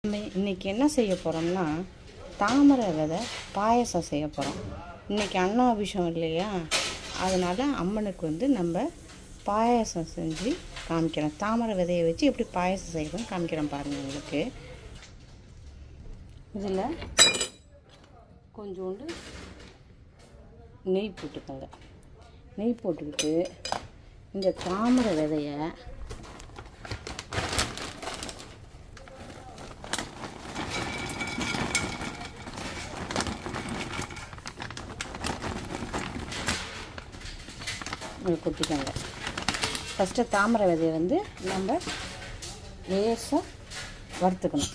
நம்ம இன்னைக்கு என்ன செய்ய போகிறோம்னா தாமரை விதை பாயசம் செய்ய போகிறோம் இன்னைக்கு அன்னாபிஷம் இல்லையா அதனால் அம்மனுக்கு வந்து நம்ம பாயாசம் செஞ்சு காமிக்கிறோம் தாமரை விதையை வச்சு எப்படி பாயாசம் செய்யணும்னு காமிக்கிறோம் பாருங்கள் உங்களுக்கு இதில் கொஞ்சோண்டு நெய் போட்டுக்கோங்க நெய் போட்டுக்கிட்டு இந்த தாமரை விதையை இங்கே கொட்டிக்கோங்க ஃபஸ்ட்டு தாமரை விதையை வந்து நம்ம லேசாக வறுத்துக்கணும்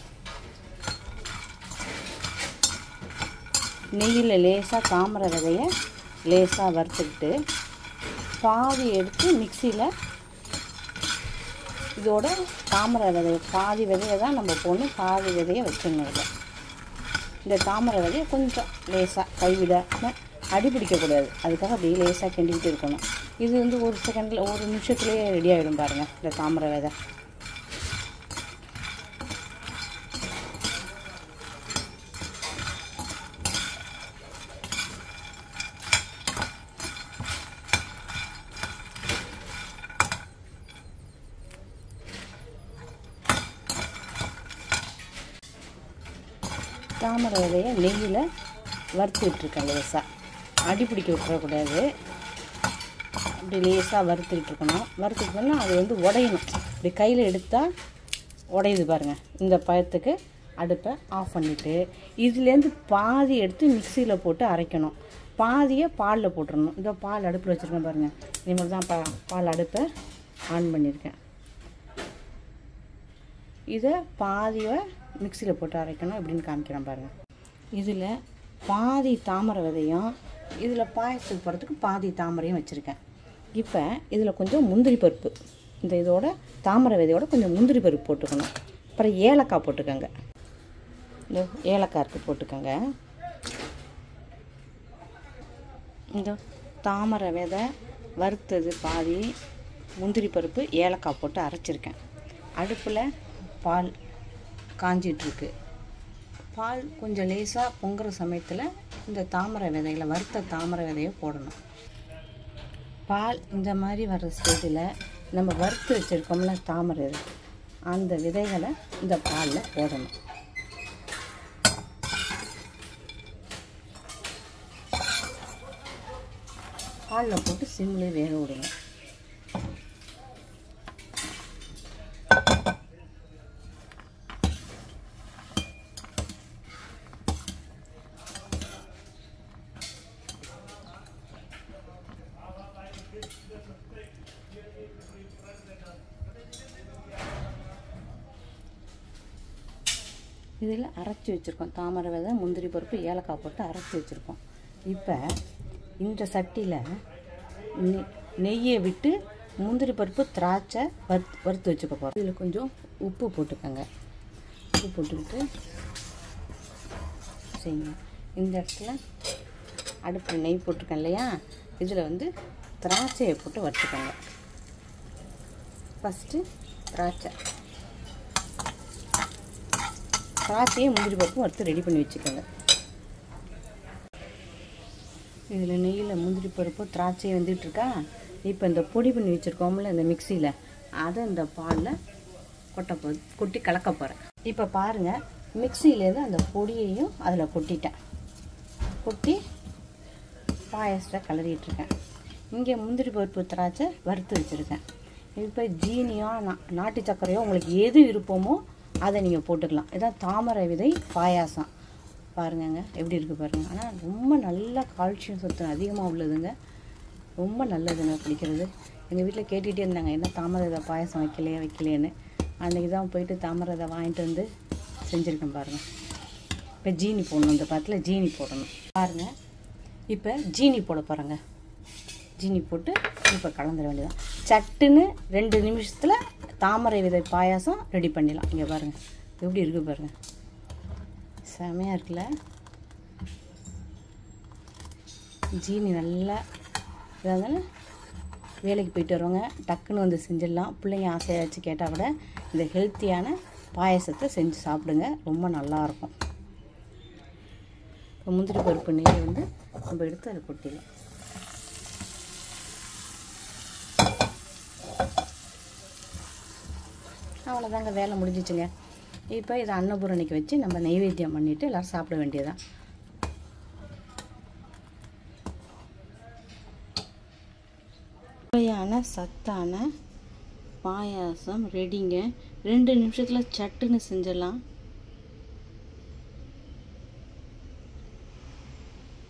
நெய்யில் லேசாக தாமரை விதையை லேசாக வறுத்துக்கிட்டு பாதி எடுத்து மிக்சியில் இதோட தாமரை விதையை பாதி விதையை தான் நம்ம போடணும் பாதி விதையை வச்சிடணும் இதில் இந்த தாமரை விதையை கொஞ்சம் லேசாக கைவிடாமல் அடி பிடிக்கக்கூடாது அதுக்காக அப்படியே லேசாக கிண்டிக்கிட்டு இருக்கணும் இது வந்து ஒரு செகண்டில் ஒரு நிமிஷத்துலேயே ரெடி ஆகிடும் பாருங்கள் இந்த தாமரை விதை தாமரை விதையை நெய்யில் வறுத்து விட்டுருக்கேன் லேசாக அடி பிடிக்க விட்டுறக்கூடாது அப்படி லேசாக வறுத்துக்கிட்டு இருக்கணும் வறுத்துக்கிட்டோம்னா அது வந்து உடையணும் இப்படி கையில் எடுத்தால் உடையுது பாருங்கள் இந்த பழத்துக்கு அடுப்பை ஆஃப் பண்ணிவிட்டு இதுலேருந்து பாதி எடுத்து மிக்சியில் போட்டு அரைக்கணும் பாதியை பாலில் போட்டுடணும் இந்த பால் அடுப்பில் வச்சுருக்கேன் பாருங்கள் இனிமேல் தான் பா பால் அடுப்பை ஆன் பண்ணியிருக்கேன் இதை பாதியை மிக்சியில் போட்டு அரைக்கணும் எப்படின்னு காமிக்கிறேன் பாருங்கள் இதில் பாதி தாமரை விதையும் இதில் பாயசத்துக்கு போகிறதுக்கு பாதி தாமரையும் வச்சுருக்கேன் இப்போ இதில் கொஞ்சம் முந்திரி பருப்பு இந்த இதோட தாமரை விதையோட கொஞ்சம் முந்திரி பருப்பு போட்டுக்கணும் அப்புறம் ஏலக்காய் போட்டுக்கோங்க இந்த ஏலக்காய் இருக்குது போட்டுக்கோங்க இந்த தாமரை விதை வறுத்தது பாதி முந்திரி பருப்பு ஏலக்காய் போட்டு அரைச்சிருக்கேன் அடுப்பில் பால் காஞ்சிட்ருக்கு பால் கொஞ்சம் லேசாக பொங்குற சமயத்தில் இந்த தாமரை விதைகளை வறுத்த தாமரை விதையை போடணும் பால் இந்த மாதிரி வர்ற ஸ்டேஜில் நம்ம வறுத்து வச்சுருக்கோம்ல தாமரை இது அந்த விதைகளை இந்த பாலில் போடணும் பாலில் போட்டு சிம்லேயே வேக விடுங்க இதில் அரைச்சி வச்சுருக்கோம் தாமரை விதை முந்திரி பருப்பு ஏலக்காய் போட்டு அரைச்சி வச்சுருக்கோம் இப்போ இந்த சட்டியில் நெ நெய்யை விட்டு முந்திரி பருப்பு திராட்சை வறுத்து வறுத்து வச்சுக்க போகிறோம் இதில் கொஞ்சம் உப்பு போட்டுக்கோங்க உப்பு போட்டுக்கிட்டு செய்யுங்க இந்த இடத்துல அடுப்பில் நெய் போட்டிருக்கேன் இல்லையா இதில் வந்து திராட்சையை போட்டு வறுத்துக்கோங்க ஃபஸ்ட்டு திராட்சை திராட்சையை முந்திரி பருப்பும் வறுத்து ரெடி பண்ணி வச்சுக்கோங்க இதில் நெய்யில் முந்திரி பருப்பு திராட்சையும் வந்துட்டுருக்கா இப்போ இந்த பொடி பண்ணி வச்சுருக்கோம்ல இந்த மிக்சியில் அதை இந்த பாலில் கொட்ட போ கொட்டி கலக்க போகிறேன் இப்போ பாருங்கள் மிக்சியிலேருந்து அந்த பொடியையும் அதில் கொட்டிட்டேன் கொட்டி பாயசத்தை கிளறிட்டுருக்கேன் இங்கே முந்திரி பருப்பு திராட்சை வறுத்து வச்சுருக்கேன் இப்போ ஜீனியோ நா நாட்டு சர்க்கரையோ உங்களுக்கு எது விருப்பமோ அதை நீங்கள் போட்டுக்கலாம் இதான் தாமரை விதை பாயாசம் பாருங்கங்க எப்படி இருக்குது பாருங்கள் ஆனால் ரொம்ப நல்ல கால்சியம் சத்து அதிகமாக உள்ளதுங்க ரொம்ப நல்லதுங்க குடிக்கிறது எங்கள் வீட்டில் கேட்டுகிட்டே இருந்தாங்க என்ன தாமரை விதை பாயாசம் வைக்கலையே வைக்கலையேன்னு அன்றைக்கி தான் போயிட்டு தாமரை விதை வாங்கிட்டு வந்து செஞ்சுருக்கேன் பாருங்கள் இப்போ ஜீனி போடணும் இந்த பாத்தில் ஜீனி போடணும் பாருங்கள் இப்போ ஜீனி போட போகிறேங்க ஜீனி போட்டு இப்போ கலந்துட வேண்டியதான் சட்டுன்னு ரெண்டு நிமிஷத்தில் தாமரை விதை பாயாசம் ரெடி பண்ணிடலாம் இங்கே பாருங்கள் எப்படி இருக்குது பாருங்கள் செமையாக இருக்குல்ல ஜீனி நல்லா இதாங்க வேலைக்கு போயிட்டு வரவங்க டக்குன்னு வந்து செஞ்சிடலாம் பிள்ளைங்க ஆசையாக வச்சு கேட்டால் கூட இந்த ஹெல்த்தியான பாயசத்தை செஞ்சு சாப்பிடுங்க ரொம்ப நல்லாயிருக்கும் இப்போ முந்திரி பருப்பு நெய் வந்து நம்ம எடுத்து அதை கொட்டிடலாம் அவ்வளோதாங்க வேலை முடிஞ்சிச்சுங்க இப்போ இதை அன்னபூரணிக்கு வச்சு நம்ம நைவேத்தியம் பண்ணிவிட்டு எல்லோரும் சாப்பிட வேண்டியதான் சுவையான சத்தான பாயாசம் ரெடிங்க ரெண்டு நிமிஷத்தில் சட்டுன்னு செஞ்சிடலாம்